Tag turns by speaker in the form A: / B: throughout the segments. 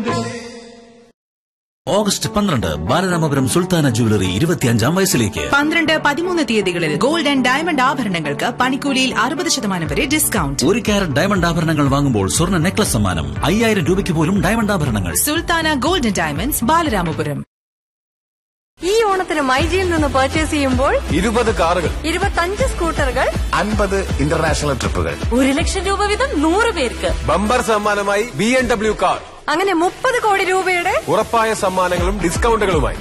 A: August പന്ത്രണ്ട് Balaramapuram Sultana jewellery ഇരുപത്തിയഞ്ചാം വയസ്സിലേക്ക്
B: പന്ത്രണ്ട് പതിമൂന്ന് തീയതികളിൽ ഗോൾഡ് ആൻഡ് ഡയമണ്ട് ആഭരണങ്ങൾക്ക് പണിക്കൂലിയിൽ അറുപത് ശതമാനം വരെ ഡിസ്കൗണ്ട്
A: ഒരു ക്യാരറ്റ് ഡയമണ്ട് ആഭരണങ്ങൾ വാങ്ങുമ്പോൾ സ്വർണ്ണ നെക്ലസ് സമ്മാനം അയ്യായിരം രൂപയ്ക്ക് പോലും ഡയമണ്ട് ആഭരണങ്ങൾ
B: Sultana gold and diamonds Balaramapuram
C: ഈ ഓണത്തിന് മൈജിയിൽ നിന്ന് പർച്ചേസ് ചെയ്യുമ്പോൾ
D: ഇരുപത് കാറുകൾ
C: ഇരുപത്തഞ്ച് സ്കൂട്ടറുകൾ
D: അൻപത് ഇന്റർനാഷണൽ ട്രിപ്പുകൾ
C: ഒരു ലക്ഷം രൂപ വീതം നൂറ് പേർക്ക്
D: ബമ്പർ സമ്മാനമായി ബി എം ഡബ്ല്യു കാർ
C: അങ്ങനെ മുപ്പത് കോടി രൂപയുടെ
D: ഉറപ്പായ സമ്മാനങ്ങളും ഡിസ്കൗണ്ടുകളുമായി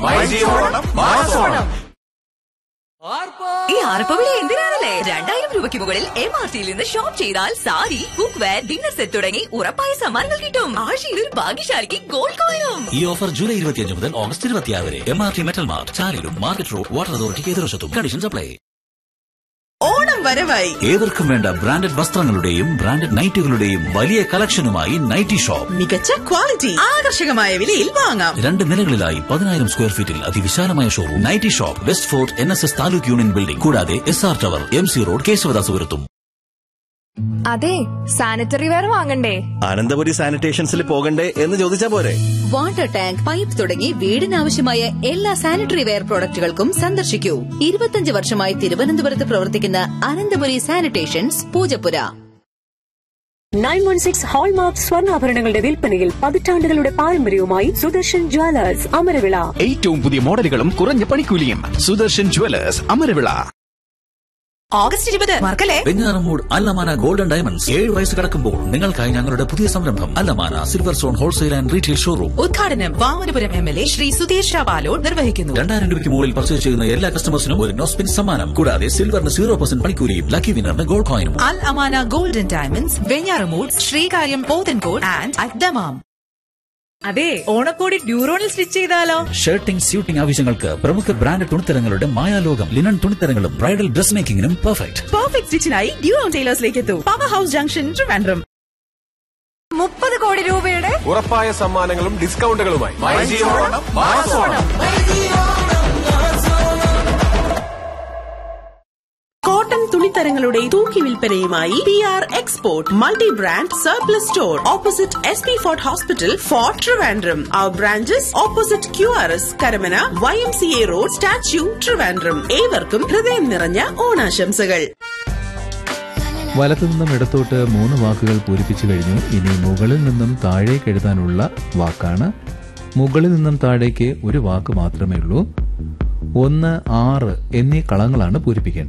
E: ഈ ആർപ്പവിളി എന്തിനാണല്ലേ രണ്ടായിരം രൂപയ്ക്ക് മുകളിൽ എം ആർ സിയിൽ നിന്ന് ഷോപ്പ് ചെയ്താൽ sari cookware dinner set തുടങ്ങി ഉറപ്പായ സമ്മാനങ്ങൾ കിട്ടും ആഴ്ചയിൽ ഒരു ഭാഗ്യശാലിക്ക് ഗോൾഡ് കോയിനും
A: ഈ ഓഫർ ജൂലൈ ഇരുപത്തിയഞ്ച് മുതൽ ഓഗസ്റ്റ് ഇരുപത്തിയാറ് വരെ M R T metal mart ചാലിലും മാർക്കറ്റ് റോഡ് വാട്ടർ അതോറിറ്റിക്ക് എതിർവശത്തും കണ്ടീഷൻസ് അപ്ലൈ
B: ഓണം വരവായി
A: ഏവർക്കും വേണ്ട ബ്രാൻഡഡ് വസ്ത്രങ്ങളുടെയും ബ്രാൻഡഡ് നൈറ്റുകളുടെയും വലിയ കളക്ഷനുമായി നൈറ്റി ഷോപ്പ്
B: മികച്ച ക്വാളിറ്റി ആകർഷകമായ വിലയിൽ വാങ്ങാം
A: രണ്ട് നിലകളിലായി പതിനായിരം സ്ക്വയർ ഫീറ്റിൽ അതിവിശാലമായ showroom nightie shop west fort N S S taluk union building കൂടാതെ S R tower M C road കേശവദാസുപുരത്തും
F: അതെ സാനിറ്ററി വെയർ വാങ്ങണ്ടേ
G: അനന്തപുരി സാനിറ്റേഷൻസിൽ പോകണ്ടേ എന്ന് ചോദിച്ചാ പോരെ
E: വാട്ടർ ടാങ്ക് പൈപ്പ് തുടങ്ങി വീടിനാവശ്യമായ എല്ലാ സാനിറ്ററി വെയർ പ്രോഡക്റ്റുകൾക്കും സന്ദർശിക്കൂ ഇരുപത്തിയഞ്ച് വർഷമായി തിരുവനന്തപുരത്ത് പ്രവർത്തിക്കുന്ന Ananthapuri sanitations Poojappura
H: nine one six hallmark സ്വർണ്ണാഭരണങ്ങളുടെ വിൽപ്പനയിൽ പതിറ്റാണ്ടുകളുടെ പാരമ്പര്യവുമായി സുദർശൻ ജ്വല്ലേഴ്സ് അമരവിള
I: ഏറ്റവും പുതിയ മോഡലുകളും കുറഞ്ഞ പണിക്കൂലിയും സുദർശൻ ജുവലേഴ്സ് അമരവിള
B: ഓഗസ്റ്റ് ഇരുപത് മറക്കല്ലേ
A: വെഞ്ഞാറമൂട് അല്ലമാന ഗോൾഡൻ ഡയമണ്ട്സ് ഏഴ് വയസ്സ് കടക്കുമ്പോൾ നിങ്ങൾക്കായി ഞങ്ങളുടെ പുതിയ സംരംഭം അല്ലമാന silver zone wholesale and retail showroom
B: ഉദ്ഘാടനം Vamanapuram M L A Shri Sudheesh Palode നിർവഹിക്കുന്നു
A: രണ്ടായിരം രൂപയ്ക്ക് മുകളിൽ പർച്ചേസ് ചെയ്യുന്ന എല്ലാ കസ്റ്റമേഴ്സിനും ഒരു നോസ്പിൻ സമ്മാനം കൂടാതെ സിൽവറിന് സീറോ പെർസെന്റ് പണിക്കൂലിയും ലക്കി വിന്നറിന് ഗോൾഡ് കോയിനും
B: Al Amana golden diamonds Venjaramoodu Sreekaryam Pothencode and അദ്ദമാം
J: അതെ ഓണക്കോടി ഡ്യൂറോണിൽ സ്റ്റിച്ച് ചെയ്താലോ
A: ഷർട്ടിംഗ് സ്യൂട്ടിംഗ് ആവശ്യങ്ങൾക്ക് പ്രമുഖ ബ്രാൻഡ് തുണിത്തരങ്ങളുടെ മായാലോകം ലിനൻ തുണിത്തരങ്ങളും ബ്രൈഡൽ ഡ്രസ് മേക്കിംഗിനും പെർഫെക്റ്റ്
J: പെർഫെക്റ്റ് സ്റ്റിച്ചിനായി ഡ്യൂറോൺ ടൈലേഴ്സിലേക്ക് എത്തൂ പവർ ഹൗസ് ജംഗ്ഷൻ ട്രിവാൻഡ്രം
C: മുപ്പത് കോടി രൂപയുടെ
D: ഉറപ്പായ സമ്മാനങ്ങളും ഡിസ്കൗണ്ടുകളുമായി
J: കോട്ടൺ തുണിത്തരങ്ങളുടെ തൂക്കി വിൽപ്പനയുമായി P R export multi brand surplus store opposite S P fort hospital fort Trivandrum our branches opposite Q R S Karamana Y M C A road statue Trivandrum ഏവർക്കും ഹൃദയം നിറഞ്ഞ ഓണാശംസകൾ
K: വലത്തുനിന്നും ഇടത്തോട്ട് മൂന്ന് വാക്കുകൾ പൂരിപ്പിച്ചു കഴിഞ്ഞു ഇനി മുകളിൽ നിന്നും താഴേക്ക് എഴുതാനുള്ള വാക്കാണ് മുകളിൽ നിന്നും താഴേക്ക് ഒരു വാക്ക് മാത്രമേ ഉള്ളൂ ഒന്ന് ആറ് എന്നീ കളങ്ങളാണ് പൂരിപ്പിക്കേണ്ടത്